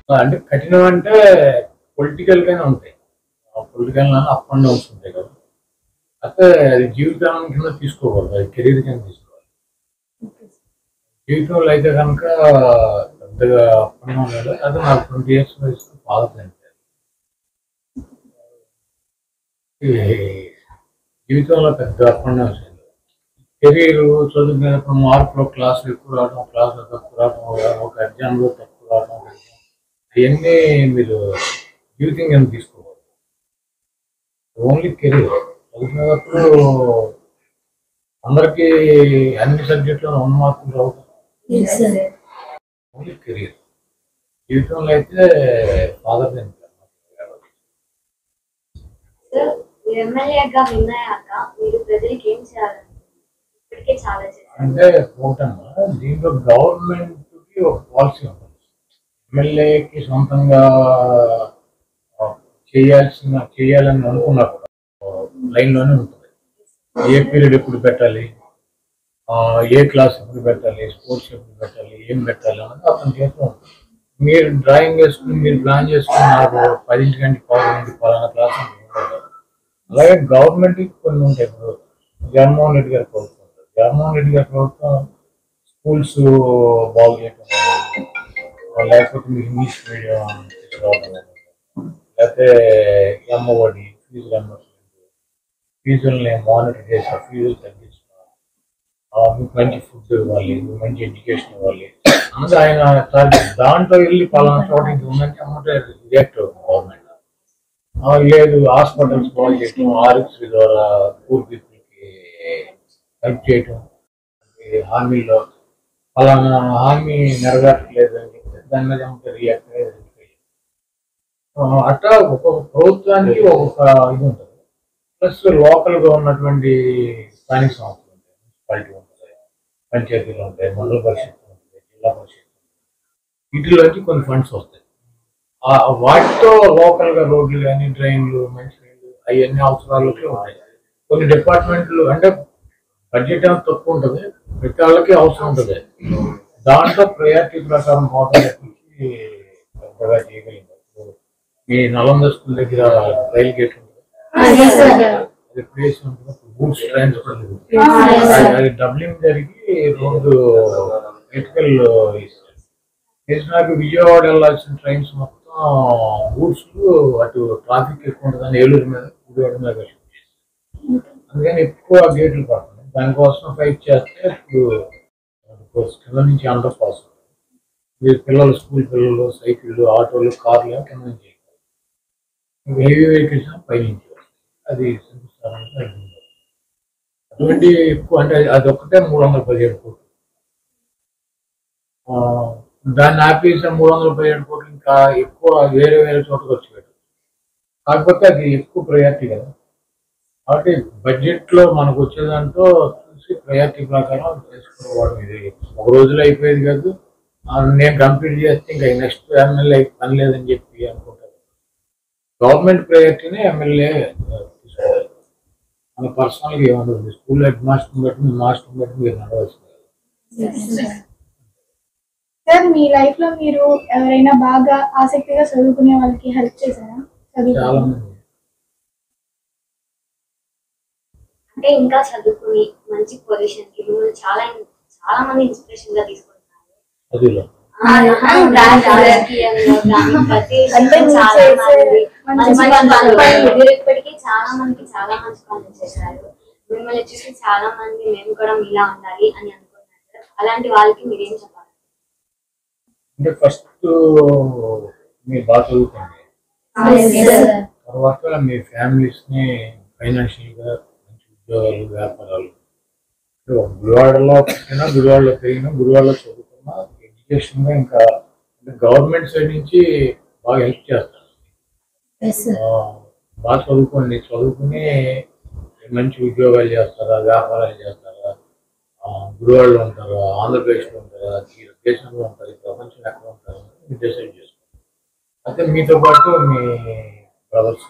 అంటే కఠినం అంటే పొలిటికల్ గానే ఉంటాయి పొలిటికల్ అప్ అండ్ డౌన్స్ ఉంటాయి కదా అయితే అది జీవితం కింద తీసుకోకూడదు అది కెరీర్ కింద తీసుకోవాలి జీవితంలో అయితే కనుక పెద్దగా అప్ అండ్ డౌన్ లేదు అది నాకు ట్వంటీ ఇయర్స్ వయసు ఫాదర్ అంటే జీవితంలో పెద్ద అప్ అండ్ డౌన్స్ కెరీర్ చదువుకునేటప్పుడు మార్కులో క్లాసులు ఎక్కువ రావడం క్లాసులు తక్కువ రావడం ఒక ఎగ్జామ్లో తక్కువ రావడం అవన్నీ మీరు జీవితం కింద తీసుకోకూడదు ఓన్లీ కెరీర్ చదువుకునేటప్పుడు అందరికీ అన్ని సబ్జెక్టులో ఉన్న మార్కులు రావు ఓన్లీ కెరీర్ జీవితంలో అయితే ఫాదర్ సార్ మీరు ఎమ్మెల్యేగా విన్ అయ్యాక మీరు ప్రజలకి ఏం చేయాలని ఇప్పటికే చాలా చేశారు అంటే ఒకటమ్మా దీంట్లో గవర్నమెంట్ కి ఒక పాలసీ ఉంటుంది ఎమ్మెల్యేకి సొంతంగా ఆ, చేయాల్సిన చేయాలని అనుకున్నా కూడా లైన్ లోనే ఉంటుంది ఏ పీరియడ్ ఎప్పుడు పెట్టాలి ఆ, ఏ క్లాస్ ఎప్పుడు పెట్టాలి స్పోర్ట్స్ ఎప్పుడు పెట్టాలి ఏం పెట్టాలి అనేది అతని చేతిలో ఉంటుంది మీరు డ్రాయింగ్ వేసుకుని మీరు ప్లాన్ చేసుకుని నాకు పదింటి గంటకి పదకొండింటి పలానా క్లాస్ అని ఉండదు. అలాగే గవర్నమెంట్ కొన్ని ఉంటాయి ఇప్పుడు జగన్మోహన్ రెడ్డి గారి ప్రభుత్వం ఉంటుంది. జగన్మోహన్ రెడ్డి గారి ప్రభుత్వం స్కూల్స్ బాగు చేయటం లేకపోతే మీకు ఇంగ్లీష్ మీడియం తీసుకురావడం లేకపోతే అమ్మఒడి ఫీజు రియంబర్స్మెంట్ ఫీజుల్ని మానిటర్ చేసి ఆ ఫీజులు తగ్గించడం ఆ, మీకు మంచి ఫుడ్ ఇవ్వాలి మీకు మంచి ఎడ్యుకేషన్ ఇవ్వాలి అన్నది ఆయన target. దాంట్లో వెళ్ళి పలానా చోట ఇది ఉందంటే అమ్మటే రియాక్ట్ అవుతుంది గవర్నమెంట్ ఆ, లేదు హాస్పిటల్స్ బాగు చేయటం ఆరోగ్యశ్రీ ద్వారా పూర్ పీపుల్కి హెల్ప్ చేయటం ఈ హామీలో ఫలానా హామీ నెరవేర్చలేదు అని చెప్తే దాని మీద ఏమంటే రియాక్ట్ అయ్యేది అట్లా ఒక్కొక్క ప్రభుత్వానికి ఒక్కొక్క ఇది ఉంటుంది ప్లస్ లోకల్గా ఉన్నటువంటి స్థానిక సంస్థలు ఉంటాయి మున్సిపాలిటీ ఉంటుంది పంచాయతీలు ఉంటాయి మండల పరిషత్ ఉంటుంది జిల్లా పరిషత్ ఉంటుంది వీటిలోంచి కొన్ని ఫండ్స్ వస్తాయి ఆ వాటితో లోకల్ గా రోడ్లు కానీ డ్రైన్లు మంచినీళ్ళు అవన్నీ అవసరాలకి ఉంటాయి కొన్ని డిపార్ట్మెంట్లు అంటే బడ్జెట్ ఏమో తక్కువ ఉంటుంది ప్రతి వాళ్ళకి అవసరం ఉంటుంది దాంట్లో ప్రయారిటీ ప్రకారం హోటల్ పెద్దగా చేయగలిగింది ఇప్పుడు మీ నలంద స్కూల్ దగ్గర రైల్ గేట్ ఉంటుంది అది ప్లేస్ ఉంటుంది గూడ్స్ ట్రాన్స్పోర్ట్ అది- అది డబ్లింగ్ జరిగి రోడ్డు ఎలక్ట్రికల్ చేసినాక విజయవాడ వెళ్ళాల్సిన ట్రైన్స్ మొత్తం గూడ్స్ అటు ట్రాఫిక్ ఎక్కువ ఉంటుందని ఏలూరు మీద విజయవాడ మీద వెళ్ళి అందుకని ఎక్కువ గేట్లు పడుతుంది దానికోసం ఫైట్ చేస్తే ఇప్పుడు మనకు కింద నుంచి అండర్ పాస్ మీరు పిల్లలు స్కూల్ పిల్లలు సైకిళ్ళు ఆటోలు కార్లు ఏమో కింద నుంచి హెవీ వెహికల్స్ పైనుంచి వస్తాయి. అది శంకుస్థాపనకి అడ్డు ఉంది. అటువంటి ఎక్కువ అంటే అది ఒక్కటే మూడు వందల పదిహేడు కోట్లు ఆ, దాన్ని ఆపేసిన మూడు వందల పదిహేడు కోట్లు ఇంకా ఎక్కువ వేరే వేరే చోట్ల వచ్చి పెట్టు కాకపోతే అది ఎక్కువ ప్రయారిటీ కదా కాబట్టి బడ్జెట్ లో మనకు వచ్చేదాంట్లో చూసి ప్రయారిటీ ప్రకారం చేసుకోవడం ఇది ఒక రోజులో అయిపోయేది కాదు ఆ, నేను కంప్లీట్ చేస్తే ఇంకా నెక్స్ట్ ఎమ్మెల్యే పని లేదని చెప్పి అనుకుంటారు గవర్నమెంట్ ప్రయారిటీనే ఎమ్మెల్యే తీసుకోవాలి మన పర్సనల్గా ఏముంటుంది స్కూల్ హెడ్ మాస్టర్ బట్టి మీ మాస్టర్ బట్టి మీరు నడవాల్సింది సార్ మీ లైఫ్ లో మీరు ఎవరైనా బాగా ఆసక్తిగా చదువుకునే వాళ్ళకి హెల్ప్ చేశారా చాలా చదువు మంది అంటే ఇంకా చదువుకుని మంచి పొజిషన్ కి మిమ్మల్ని చాలా చాలా మంది ఇన్స్పిరేషన్ గా తీసుకుంటున్నారు చదువులో ఆ, రాజకీయంలో కానీ ప్రతి అంటే విషయంలో మీరు చాలా చేసే మంది మంచి మంచి పనులు. పనులు. మీరు ఇప్పటికీ చాలా మందికి చాలా మంచి పనులు చేశారు మిమ్మల్ని చూసి చాలా మంది మేము కూడా మీలా ఉండాలి అని అనుకుంటున్నారు సార్. అలాంటి వాళ్ళకి మీరేం చెప్పాలి అంటే ఫస్ట్ మీరు బాగా చదువుకోండి తర్వాత మీ ఫ్యామిలీస్ ని ఫైనాన్షియల్ గా మంచి ఉద్యోగాలు వ్యాపారాలు అంటే ఒక గుడివాడలో పుట్టినా గుడివాడలో పెరిగినా గుడివాడలో చదువుకున్నా ఎడ్యుకేషన్ గా ఇంకా అంటే గవర్నమెంట్ సైడ్ నుంచి బాగా హెల్ప్ చేస్తారు ఆ, బాగా చదువుకోండి చదువుకుని మంచి ఉద్యోగాలు చేస్తారా వ్యాపారాలు చేస్తారా ఆ, గుడివాడలో ఉంటారా ఆంధ్రప్రదేశ్లో ఉంటారా ఈ దేశంలో ఉంటారు ఈ ప్రపంచంలో ఎక్కడ ఉంటారు మీరు డిసైడ్ చేసుకోండి అయితే మీతో పాటు మీ బ్రదర్స్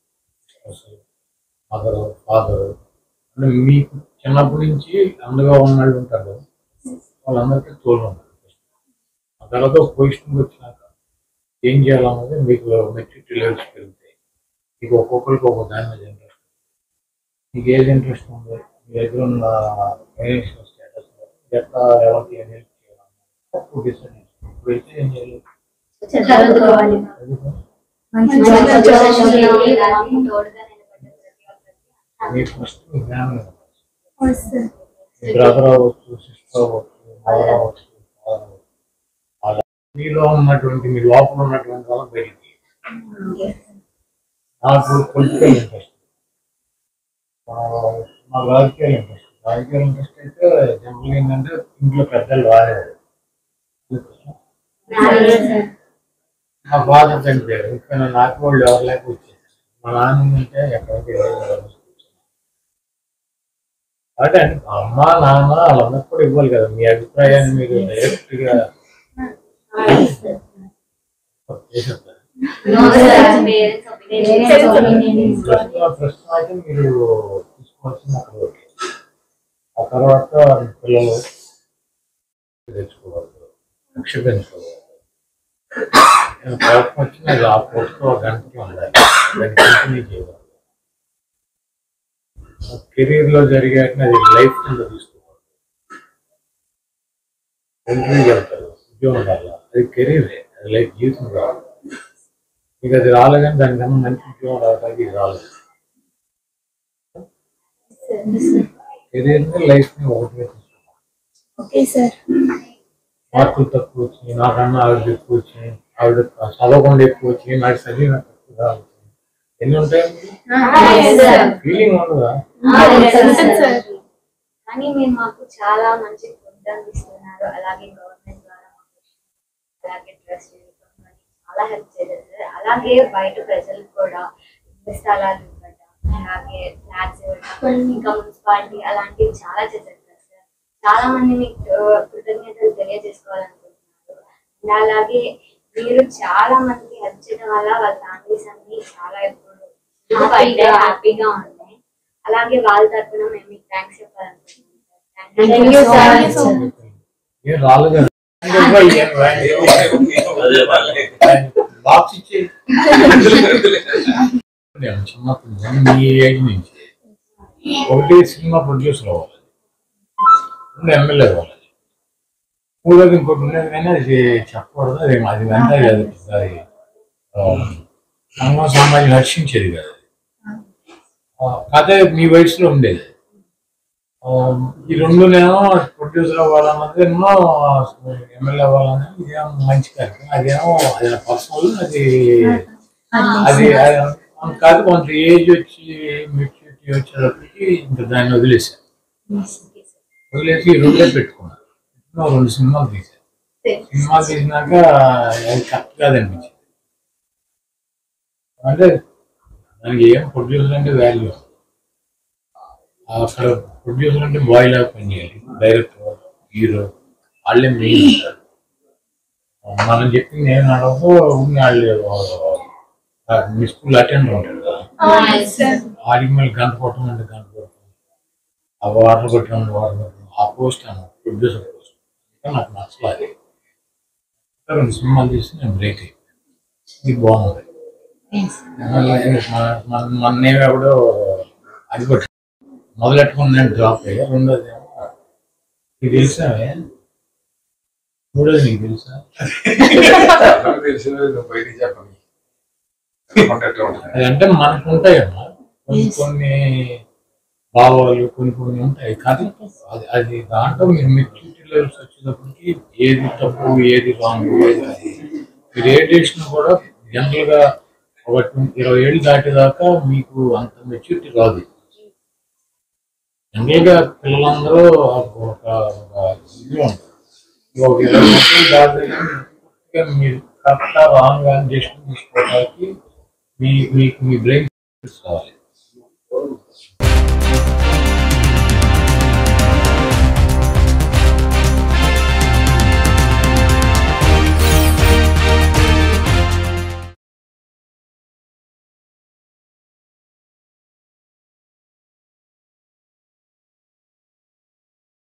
మదర్ ఫాదర్ అంటే మీకు చిన్నప్పటి నుంచి అండగా ఉన్న వాళ్ళు ఉంటారు కదా, వాళ్ళందరికీ తోడు ఉంటారు ఆ తర్వాత ఒక పొజిషన్కి వచ్చినాక ఏం చేయాలన్నది మీకు మెచ్యూరిటీ లెవెల్స్ పెరుగుతాయి మీకు ఒక్కొక్కరికి ఒక్కొక్క దాని మీద ఇంట్రెస్ట్ మీకు ఏది ఇంట్రెస్ట్ ఉందో మీ దగ్గర ఉన్న ఫైనాన్షియల్ స్టేటస్ ఎట్లా ఎవరికి ఏం హెల్ప్ చేయాలన్నది అప్పుడు డిసైడ్ చేసుకోండి ఇప్పుడైతే ఏం చేయాలి చదువుకోవాలి చదువుకో. మంచి మంచి చదువు చదువు చదవాలి. చదవాలి. దానికి తోడుగా నిలబడ్డ ప్రతి ఒక్కరికి మీకు ఫస్ట్ మీ ఫ్యామిలీ అవును సార్. మీ బ్రదర్ అవ్వచ్చు సిస్టర్ అవ్వచ్చు మదర్ అవ్వచ్చు father అవ్వచ్చు. అలా మీలో ఉన్నటువంటి మీ లోపల ఉన్నటువంటి వాళ్ళ బయటికి నాకు పొలిటికల్ ఇంట్రెస్ట్ నాకు రాజకీయాలు ఇంట్రెస్ట్ రాజకీయాలు ఇంట్రెస్ట్ అయితే జనరల్ ఏంటంటే ఇంట్లో పెద్దలు రాలేదు మా ఫాదర్ చనిపోయారు ఇంకా నాకు వాళ్ళు ఎవరు లేక వచ్చేది మా నాన్న ఉంటే ఎక్కడికి వెళ్ళలేదు. అంటే అమ్మ నాన్న వాళ్ళందరూ కూడా ఇవ్వాలి కదా మీ అభిప్రాయాన్ని మీరు డైరెక్ట్ గా చేసేస్తారు పేరెంట్స్ ఒపీనియన్ ప్రస్తుతం ప్రస్తుతం అయితే మీరు తీసుకోవాల్సిన అక్కడ ఓకే. ఆ తర్వాత పిల్లలు తెచ్చుకోవాలి లక్ష్య పెంచుకోవాలి నేను కోపం వచ్చిన అది ఆ పోస్ట్లో ఒక గంటకి ఉండాలి దాన్ని కంటిన్యూ చేయాలి కెరీర్ లో జరిగే అది లైఫ్ కింద తీసుకోవాలి ఇంటర్వ్యూకి వెళ్తారు ఉద్యోగం రావాలి అది కెరీరే అది లైఫ్ జీవితం కావాలి ఇక అది రాలేదని దానికన్నా మంచి ఉద్యోగం రావడానికి ఇది రాలేదు కెరీర్ లైఫ్ ని ఒకటి ఓకే సార్ మార్కులు తక్కువ వచ్చినాయి నాకన్నా ఆవిడ ఎక్కువ వచ్చినాయి ఆవిడ చదవకుండా ఎక్కువ వచ్చినాయి నాకు చదివిన తక్కువ వచ్చినాయి ఎన్ని ఉంటాయి ఫీలింగ్ ఉండదా ఉంటుంది సార్ కానీ మీరు మాకు చాలా మంచి ఫుడ్ అందిస్తున్నారు అలాగే గవర్నమెంట్ ద్వారా మాకు అలాగే డ్రెస్ చాలా హెల్ప్ చేశారు సార్ అలాగే బయట ప్రజలకు కూడా ఇళ్ల స్థలాలు ఇవ్వడం అలాగే ఫ్లాట్స్ ఇవ్వడం ఇంకా మున్సిపాలిటీ అలాంటివి చాలా చేశారు కదా సార్ చాలా మంది మీకు ఆ, కృతజ్ఞతలు తెలియజేసుకోవాలనుకుంటున్నారు And అలాగే మీరు చాలా మందికి హెల్ప్ చేయడం వల్ల వాళ్ళ ఫ్యామిలీస్ అన్ని చాలా ఎప్పుడు హ్యాపీగా హ్యాపీగా ఉన్నాయి అలాగే వాళ్ళ తరఫున మేము మీకు థ్యాంక్స్ చెప్పాలనుకుంటున్నాం Thank you, sir. Thank you so much. ఏం రాలేదు కదా. బాక్స్ ఇచ్చి నేను చిన్నప్పుడు నేను మీ ఏజ్ నుంచి ఒకటి సినిమా ప్రొడ్యూసర్ అవ్వాలి రెండు ఎమ్మెల్యే అవ్వాలి మూడోది ఇంకోటి ఉండేది కానీ అది చెప్పకూడదు అది అది వెంట కాదు అది ఆ, సంఘం సమాజం హర్షించేది కాదు ఆ, అదే మీ వయసులో ఉండేది ఆ, ఈ రెండునేమో ప్రొడ్యూసర్ అవ్వాలన్నది ఏమో ఎమ్మెల్యే అవ్వాలన్నది ఇదేమో మంచి కార్యక్రమం అదేమో అది పర్సనల్ అది అది అది కాదు కొంత ఏజ్ వచ్చి మెచ్యూరిటీ వచ్చేటప్పటికి ఇంకా దాన్ని వదిలేశాను వదిలేసి ఈ రెండే పెట్టుకున్నాను పెట్టుకున్న రెండు సినిమాలు తీశాను సినిమాలు తీసినాక అది కరెక్ట్ కాదనిపించింది అంటే దానికి ఏం ప్రొడ్యూసర్ అంటే వాల్యూ అక్కడ ప్రొడ్యూసర్ అంటే బాయ్ లాగా పనిచేయాలి డైరెక్టర్ హీరో వాళ్ళే మెయిన్ ఉంటారు మనం చెప్పింది నేను అడగదు ఉన్న వాళ్ళు మీ స్కూల్ అటెండర్ ఉంటాడు కదా సార్ ఆడికి మళ్ళీ గంట కొట్టడం అంటే గంట కొట్టడం ఆ వాటర్ కొట్టడం వాటర్ కొట్టడం ఆ పోస్ట్ అన్న ప్రొడ్యూసర్ పోస్ట్ ఇంకా నాకు నచ్చలేదు అది రెండు సినిమాలు తీసి నేను బ్రేక్ అయిపోయాను ఇది బాగుంది మొన్న ఎప్పుడో అది కొట్టి మొదలెట్టుకుని నేను డ్రాప్ అయ్యా రెండోది ఏమో ఇది తెలుసా మూడోది నీకు తెలుసా నాకు తెలిసిన నువ్వు బయటికి చెప్పని కాంటాక్ట్ ఉంటుంది అది అంటే మనకు ఉంటాయమ్మా కొన్ని కొన్ని భావాలు కొన్ని కొన్ని ఉంటాయి కానీ అది అది దాంట్లో మీరు మెచ్యూరిటీ లెవెల్స్ వచ్చేటప్పటికి ఏది తప్పు ఏది రాంగ్ ఏది అది మీరు ఏ డేషన్ కూడా జనరల్ గా ఒక ట్వంటీ ఇరవై ఏళ్ళు దాటేదాకా మీకు అంత మెచ్యూరిటీ రాదు జనరల్ గా పిల్లలందరూ ఒక ఒక ఇది ఉంటుంది ఒక ఇరవై సంవత్సరాలు దాటితే మీరు కరెక్ట్ రాంగ్ అని డెసిషన్ తీసుకోవడానికి మీ మీకు మీ బ్రెయిన్ కావాలి